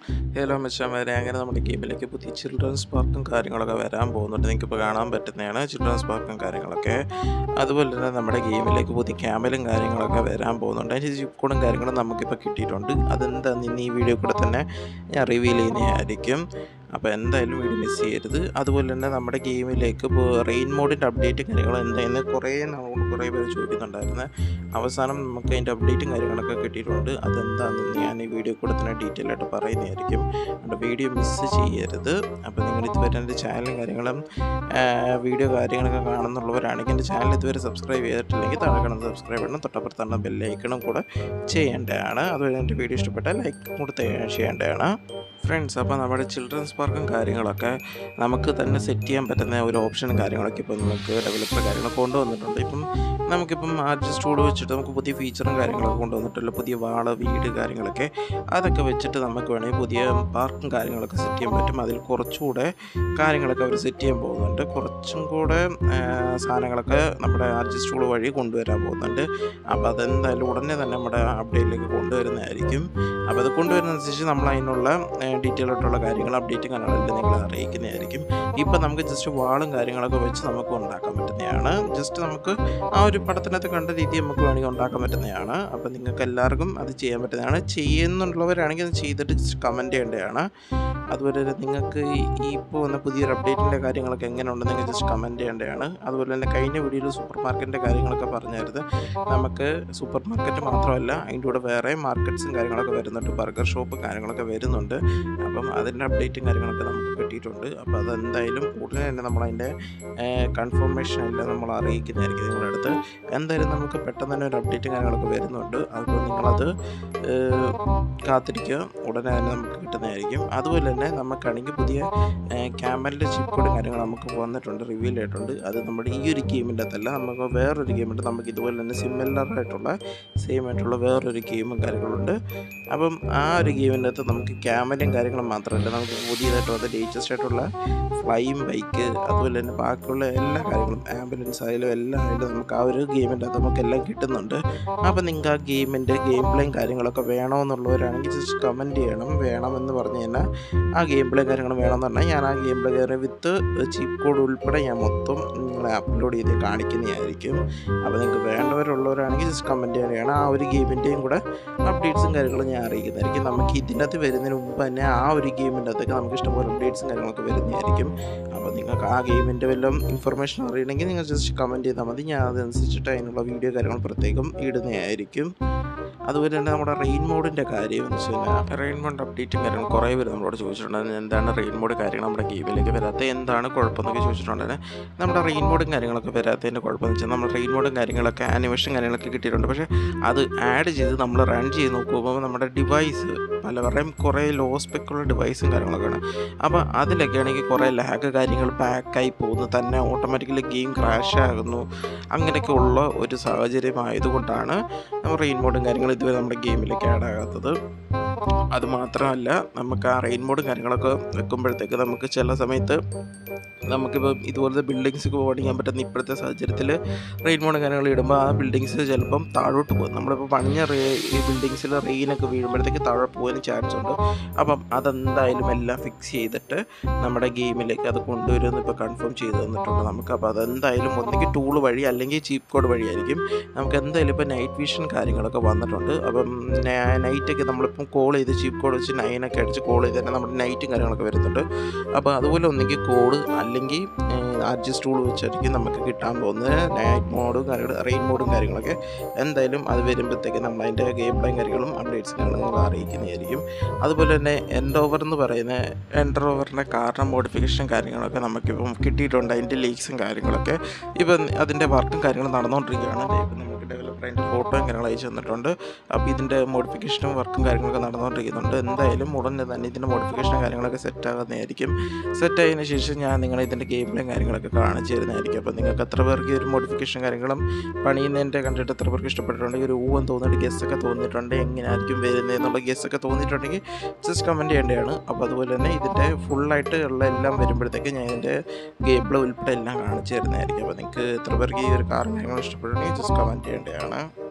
hello മച്ചാമാരെ അങ്ങനെ നമ്മുടെ ഗെയിമിലേക്ക് പുതിയ ചിൽഡ്രൻസ് പാർക്കും കാര്യങ്ങളൊക്കെ വരാൻ പോകുന്നുണ്ട് നിങ്ങൾക്കിപ്പോൾ കാണാൻ പറ്റുന്നതാണ് ചിൽഡ്രൻസ് പാർക്കും കാര്യങ്ങളൊക്കെ അതുപോലെ തന്നെ നമ്മുടെ ഗെയിമിലേക്ക് പുതിയ ക്യാമലും കാര്യങ്ങളൊക്കെ വരാൻ പോകുന്നുണ്ട് അതിൻ്റെ ചിക്കോടും കാര്യങ്ങളും നമുക്കിപ്പോൾ കിട്ടിയിട്ടുണ്ട് അതെന്താണെന്ന് ഇന്ന് ഈ വീഡിയോ കൂടെ തന്നെ ഞാൻ റിവീൽ ചെയ്യുന്നതായിരിക്കും അപ്പോൾ എന്തായാലും വീഡിയോ മിസ് ചെയ്യരുത് അതുപോലെ തന്നെ നമ്മുടെ ഗെയിമിലേക്ക് ഇപ്പോൾ റെയിൻ മോഡിൻ്റെ അപ്ഡേറ്റും കാര്യങ്ങളും എന്തായെന്ന് കുറേ നമ്മളോട് കുറേ പേര് ചോദിക്കുന്നുണ്ടായിരുന്നു അവസാനം നമുക്ക് അതിൻ്റെ അപ്ഡേറ്റും കാര്യങ്ങളൊക്കെ കിട്ടിയിട്ടുണ്ട് അതെന്താണെന്ന് ഞാൻ ഈ വീഡിയോ കൂടെ തന്നെ ഡീറ്റെയിൽ ആയിട്ട് പറയുന്നതായിരിക്കും അതുകൊണ്ട് വീഡിയോ മിസ് ചെയ്യരുത് അപ്പോൾ നിങ്ങൾ ഇതുവരെ എൻ്റെ ചാനലും കാര്യങ്ങളും വീഡിയോ കാര്യങ്ങളൊക്കെ കാണുന്നുള്ളവരാണെങ്കിൽ എൻ്റെ ചാനൽ ഇതുവരെ സബ്സ്ക്രൈബ് ചെയ്തിട്ടില്ലെങ്കിൽ താഴെ കാണുന്ന സബ്സ്ക്രൈബ് ചെയ്യണം തൊട്ടപ്പുറത്താണ് ബെല്ലൈക്കണും കൂടെ ചെയ്യേണ്ടതാണ് അതുപോലെ എൻ്റെ വീഡിയോ ഇഷ്ടപ്പെട്ടാൽ ലൈക്ക് കൂടെ ചെയ്യേണ്ടതാണ് ഫ്രണ്ട്സ് അപ്പോൾ നമ്മുടെ ചിൽഡ്രൻസ് പാർക്കും കാര്യങ്ങളൊക്കെ നമുക്ക് തന്നെ സെറ്റ് ചെയ്യാൻ പറ്റുന്ന ഒരു ഓപ്ഷനും കാര്യങ്ങളൊക്കെ ഇപ്പോൾ നമുക്ക് ഡെവലപ്പർ കാര്യങ്ങൾ കൊണ്ടുവന്നിട്ടുണ്ട് ഇപ്പം നമുക്കിപ്പം ആർട്ടിസ്റ്റ് ടൂൾ വെച്ചിട്ട് നമുക്ക് പുതിയ ഫീച്ചറും കാര്യങ്ങളൊക്കെ കൊണ്ടുവന്നിട്ടുള്ള പുതിയ വാള വീട് കാര്യങ്ങളൊക്കെ അതൊക്കെ വെച്ചിട്ട് നമുക്ക് വേണമെങ്കിൽ പുതിയ പാർക്കും കാര്യങ്ങളൊക്കെ സെറ്റ് ചെയ്യാൻ പറ്റും അതിൽ കുറച്ചുകൂടെ കാര്യങ്ങളൊക്കെ അവർ സെറ്റ് ചെയ്യാൻ പോകുന്നുണ്ട് കുറച്ചും കൂടെ ആ, സാധനങ്ങളൊക്കെ നമ്മുടെ ആർട്ടിസ്റ്റ് ടൂൾ വഴി കൊണ്ടുവരാൻ പോകുന്നുണ്ട് അപ്പോൾ അതെന്തായാലും ഉടനെ തന്നെ നമ്മുടെ അപ്ഡേറ്റിലേക്ക് കൊണ്ടുവരുന്നതായിരിക്കും അപ്പോൾ അത് കൊണ്ടുവരുന്നതനുസരിച്ച് നമ്മൾ അതിനുള്ള ഡീറ്റെയിൽ ആയിട്ടുള്ള കാര്യങ്ങൾ അപ്ഡേറ്റും കാര്യങ്ങളെല്ലാം നിങ്ങളെ അറിയിക്കുന്നതായിരിക്കും ഇപ്പം നമുക്ക് ജസ്റ്റ് വാളും കാര്യങ്ങളൊക്കെ വെച്ച് നമുക്ക് ഉണ്ടാക്കാൻ പറ്റുന്നതാണ് ജസ്റ്റ് നമുക്ക് ആ ഒരു പടത്തിനകത്ത് കണ്ട രീതി നമുക്ക് വേണമെങ്കിൽ ഉണ്ടാക്കാൻ പറ്റുന്നതാണ് അപ്പോൾ നിങ്ങൾക്ക് എല്ലാവർക്കും അത് ചെയ്യാൻ പറ്റുന്നതാണ് ചെയ്യുന്നുള്ളവരാണെങ്കിൽ അത് ചെയ്തിട്ട് ജസ്റ്റ് കമൻറ്റ് ചെയ്യേണ്ടതാണ് അതുപോലെ തന്നെ നിങ്ങൾക്ക് ഈ ഈ ഇപ്പോൾ വന്ന പുതിയൊരു അപ്ഡേറ്റിൻ്റെ കാര്യങ്ങളൊക്കെ എങ്ങനെ ഉണ്ടെന്ന് നിങ്ങൾ ജസ്റ്റ് കമൻറ്റ് ചെയ്യേണ്ടതാണ് അതുപോലെ തന്നെ കഴിഞ്ഞ വീഡിയോയിൽ സൂപ്പർ മാർക്കറ്റിൻ്റെ കാര്യങ്ങളൊക്കെ പറഞ്ഞായിരുന്നു നമുക്ക് സൂപ്പർ മാർക്കറ്റ് മാത്രമല്ല അതിൻ്റെ കൂടെ വേറെ മാർക്കറ്റ്സും കാര്യങ്ങളൊക്കെ വരുന്നുണ്ട് ബർഗർ ഷോപ്പ് കാര്യങ്ങളൊക്കെ വരുന്നുണ്ട് അപ്പം അതിൻ്റെ അപ്ഡേറ്റും കാര്യങ്ങളൊക്കെ നമുക്ക് കിട്ടിയിട്ടുണ്ട് അപ്പോൾ അതെന്തായാലും ഉടനെ തന്നെ നമ്മളതിൻ്റെ കൺഫർമേഷൻ എല്ലാം നമ്മൾ അറിയിക്കുന്നതായിരിക്കും നിങ്ങളുടെ അടുത്ത് എന്തായാലും നമുക്ക് പെട്ടെന്ന് തന്നെ ഒരു അപ്ഡേറ്റും കാര്യങ്ങളൊക്കെ വരുന്നുണ്ട് അപ്പോൾ നിങ്ങളത് ഏഹ്, കാത്തിരിക്കുക ഉടനെ തന്നെ നമുക്ക് കിട്ടുന്നതായിരിക്കും അതുപോലെ തന്നെ നമുക്കാണെങ്കിൽ പുതിയ ക്യാമലിൻ്റെ ചിപ്പ് കോഡും കാര്യങ്ങൾ നമുക്ക് വന്നിട്ടുണ്ട് റിവീൽ ആയിട്ടുണ്ട് അത് നമ്മുടെ ഈ ഒരു ഗെയിമിൻ്റെ അകത്തല്ല നമുക്ക് വേറൊരു ഗെയിമുണ്ട് നമുക്ക് ഇതുപോലെ തന്നെ സിമിലർ ആയിട്ടുള്ള സെയിം ആയിട്ടുള്ള വേറൊരു ഗെയിമും കാര്യങ്ങളുണ്ട് അപ്പം ആ ഒരു ഗെയിമിൻ്റെ അകത്ത് നമുക്ക് ക്യാമറയും കാര്യങ്ങളും മാത്രമല്ല നമുക്ക് പുതിയതായിട്ട് വന്ന ലേറ്റസ്റ്റ് ആയിട്ടുള്ള ഫ്ലൈയും ബൈക്ക് അതുപോലെ തന്നെ ബാക്കിയുള്ള എല്ലാ കാര്യങ്ങളും ആംബുലൻസ് ആയാലും എല്ലാം ആയാലും നമുക്ക് ആ ഒരു ഗെയിമിൻ്റെ അകത്ത് നമുക്ക് എല്ലാം കിട്ടുന്നുണ്ട് അപ്പം നിങ്ങൾക്ക് ആ ഗെയിമിൻ്റെ ഗെയിം പ്ലേയും കാര്യങ്ങളൊക്കെ വേണമെന്നുള്ളവരാണെങ്കിൽ ജസ്റ്റ് കമൻറ്റ് ചെയ്യണം വേണമെന്ന് പറഞ്ഞു കഴിഞ്ഞാൽ ആ ഗെയിം പ്ലേയും കാര്യങ്ങളും വേണമെന്ന് പറഞ്ഞാൽ ഞാൻ ആ ഗെയിം പ്ലേ കയറി വിത്ത് ചീപ്പ് കോഡ് ഉൾപ്പെടെ ഞാൻ മൊത്തം നിങ്ങളെ അപ്ലോഡ് ചെയ്ത് കാണിക്കുന്നതായിരിക്കും അപ്പോൾ നിങ്ങൾക്ക് വേണ്ടവരുള്ളവരാണെങ്കിൽ ജസ്റ്റ് കമൻറ്റ് ചെയ്യണം ആ ഒരു ഗെയിമിൻ്റെയും കൂടെ അപ്ഡേറ്റ്സും കാര്യങ്ങളും ഞാൻ അറിയിക്കുന്നതായിരിക്കും നമുക്ക് ഇതിൻ്റെ അകത്ത് വരുന്നതിന് മുമ്പ് തന്നെ ആ ഒരു ഗെയിമിൻ്റെ അകത്തൊക്കെ നമുക്ക് ഇഷ്ടംപോലെ അപ്ഡേറ്റ്സും കാര്യങ്ങളൊക്കെ വരുന്നതായിരിക്കും അപ്പോൾ നിങ്ങൾക്ക് ആ ഗെയിമിൻ്റെ വല്ലതും ഇൻഫർമേഷൻ അറിയണമെങ്കിൽ നിങ്ങൾ ജസ്റ്റ് കമൻറ്റ് ചെയ്താൽ മതി ഞാൻ അതനുസരിച്ചിട്ട് അതിനുള്ള വീഡിയോ കാര്യങ്ങൾ പ്രത്യേകം ഇടുന്നതായിരിക്കും അതുപോലെ തന്നെ നമ്മുടെ റെയിൻ മോഡിൻ്റെ കാര്യം എന്ന് വെച്ച് കഴിഞ്ഞാൽ റെയിൻ മോഡ് അപ്ഡേറ്റും കാര്യങ്ങളും കുറേ പേര് നമ്മളോട് ചോദിച്ചിട്ടുണ്ടായിരുന്നു എന്താണ് റെയിൻ മോഡ് കാര്യങ്ങൾ നമ്മുടെ ഗെയിമിലേക്ക് വരാത്ത എന്താണ് കുഴപ്പമെന്നൊക്കെ ചോദിച്ചിട്ടുണ്ടായിരുന്നു നമ്മുടെ റെയിൻ മോഡും കാര്യങ്ങളൊക്കെ വരാത്തതിൻ്റെ കുഴപ്പമെന്ന് വെച്ചാൽ നമ്മൾ റെയിൻ മോഡും കാര്യങ്ങളൊക്കെ ആനിമേഷൻ കാര്യങ്ങളൊക്കെ കിട്ടിയിട്ടുണ്ട് പക്ഷേ അത് ആഡ് ചെയ്ത് നമ്മൾ റൺ ചെയ്ത് നോക്കുമ്പോൾ നമ്മുടെ ഡിവൈസ് പലവരുടെയും കുറേ ലോ സ്പെക്കുള്ള ഡിവൈസും കാര്യങ്ങളൊക്കെയാണ് അപ്പോൾ അതിലൊക്കെ ആണെങ്കിൽ കുറേ ലാഗ് കാര്യങ്ങൾ പാക്കായി പോകുന്നു തന്നെ ഓട്ടോമാറ്റിക്കലി ഗെയിം ക്രാഷ് ആകുന്നു അങ്ങനെയൊക്കെ ഉള്ള ഒരു സാഹചര്യം ആയതുകൊണ്ടാണ് നമ്മൾ റെയിൻ മോഡും കാര്യങ്ങളും ഇതുവരെ നമ്മുടെ ഗെയിമിലേക്ക് ആഡ് ആകാത്തത് അത് മാത്രമല്ല നമുക്ക് ആ റെയിൻ മോഡും കാര്യങ്ങളൊക്കെ വെക്കുമ്പോഴത്തേക്ക് നമുക്ക് ചില സമയത്ത് നമുക്കിപ്പോൾ ഇതുപോലത്തെ ബിൽഡിങ്സ് ഒക്കെ ഓടിക്കാൻ പറ്റുന്ന ഇപ്പോഴത്തെ സാഹചര്യത്തിൽ റെയിൻ മോഡും കാര്യങ്ങൾ ഇടുമ്പോൾ ആ ബിൽഡിങ്സ് ചിലപ്പം താഴോട്ട് പോകും നമ്മളിപ്പോൾ പണിഞ്ഞ റേ ഈ ബിൽഡിങ്സിൽ റെയിനൊക്കെ വീഴുമ്പോഴത്തേക്ക് താഴെ പോകാനും ചാൻസ് ഉണ്ട് അപ്പം അതെന്തായാലും എല്ലാം ഫിക്സ് ചെയ്തിട്ട് നമ്മുടെ ഗെയിമിലേക്ക് അത് കൊണ്ടുവരുമെന്ന് ഇപ്പോൾ കൺഫേം ചെയ്ത് തന്നിട്ടുണ്ട് നമുക്ക് അപ്പോൾ അതെന്തായാലും ഒന്നുകിൽ ടൂൾ വഴി അല്ലെങ്കിൽ ചീപ്പ് കോഡ് വഴിയായിരിക്കും നമുക്ക് എന്തായാലും ഇപ്പോൾ നൈറ്റ് വിഷൻ കാര്യങ്ങളൊക്കെ വന്നിട്ടുണ്ട് അപ്പം നൈറ്റൊക്കെ നമ്മളിപ്പം കോൾ ചെയ്ത് ചീപ്പ് കോഡ് വെച്ച് നൈനൊക്കെ അടിച്ച് കോൾ ചെയ്ത് തന്നെ നമ്മുടെ നൈറ്റും കാര്യങ്ങളൊക്കെ വരുന്നുണ്ട് അപ്പോൾ അതുപോലെ ഒന്നെങ്കിൽ കോഡ് അല്ലെങ്കിൽ ആർജിസ് ടൂൾ വെച്ചായിരിക്കും നമുക്ക് കിട്ടാൻ പോകുന്നത് നൈറ്റ് മോഡും കാര്യങ്ങളും റെയിൻ മോഡും കാര്യങ്ങളൊക്കെ എന്തായാലും അത് വരുമ്പോഴത്തേക്ക് നമ്മൾ അതിൻ്റെ ഗെയിം പ്ലേയും കാര്യങ്ങളും അപ്ഡേറ്റ്സ് കാര്യങ്ങളും അറിയിക്കുന്നതായിരിക്കും അതുപോലെ തന്നെ എൻഡ് ഓവർ എന്ന് പറയുന്ന എൻഡർ ഓവറിൻ്റെ കാരണം മോഡിഫിക്കേഷൻ കാര്യങ്ങളൊക്കെ നമുക്കിപ്പം കിട്ടിയിട്ടുണ്ട് അതിൻ്റെ ലീക്സും കാര്യങ്ങളൊക്കെ ഇപ്പം അതിൻ്റെ വർക്കും കാര്യങ്ങളും നടന്നുകൊണ്ടിരിക്കുകയാണ് ഇപ്പം നമുക്ക് ഡെവലപ്പർ അതിൻ്റെ ഫോട്ടോയും കാര്യങ്ങളും അയച്ചു തന്നിട്ടുണ്ട് അപ്പോൾ ഇതിൻ്റെ മോഡിഫിക്കേഷനും വർക്കും കാര്യങ്ങളൊക്കെ നടന്നുകൊണ്ടിരിക്കുന്നുണ്ട് എന്തായാലും ഉടനെ തന്നെ ഇതിൻ്റെ മോഡിഫിക്കേഷനും കാര്യങ്ങളൊക്കെ സെറ്റ് ആകുന്നതായിരിക്കും സെറ്റ് ആയതിനു ശേഷം ഞാൻ നിങ്ങളെ ഇതിൻ്റെ ഗെയിം പ്ലേയും കാര്യങ്ങളൊക്കെ കാണിച്ചു തരുന്നതായിരിക്കും അപ്പോൾ നിങ്ങൾക്ക് എത്ര പേർക്ക് ഈ ഒരു മോഡിഫിക്കേഷൻ കാര്യങ്ങളും പണിയുന്നതിൻ്റെ കണ്ടിട്ട് എത്ര പേർക്ക് ഇഷ്ടപ്പെട്ടിട്ടുണ്ടെങ്കിൽ ഒരു ഊവൻ തോന്നിയിട്ട് ഗസ് ഒക്കെ തോന്നിയിട്ടുണ്ട് എങ്ങനെയായിരിക്കും വരുന്നത് എന്നുള്ള ഗസ് ഒക്കെ തോന്നിയിട്ടുണ്ടെങ്കിൽ ജസ്റ്റ് കമൻറ്റ് ചെയ്യേണ്ടതാണ് അപ്പോൾ അതുപോലെ തന്നെ ഇതിൻ്റെ ഫുള്ളായിട്ട് ഉള്ള എല്ലാം വരുമ്പോഴത്തേക്ക് ഞാൻ ഇതിൻ്റെ ഗെയിം പ്ലേ ഉൾപ്പെടെ എല്ലാം കാണിച്ചു തരുന്നതായിരിക്കും അപ്പോൾ നിങ്ങൾക്ക് എത്ര പേർക്ക് ഈ ഒരു കാർ കാര്യങ്ങൾ ഇഷ്ടപ്പെട്ടിട്ടുണ്ടെങ്കിൽ ജസ്റ്റ് കമൻറ്റ് ചെയ്യേണ്ടതാണ്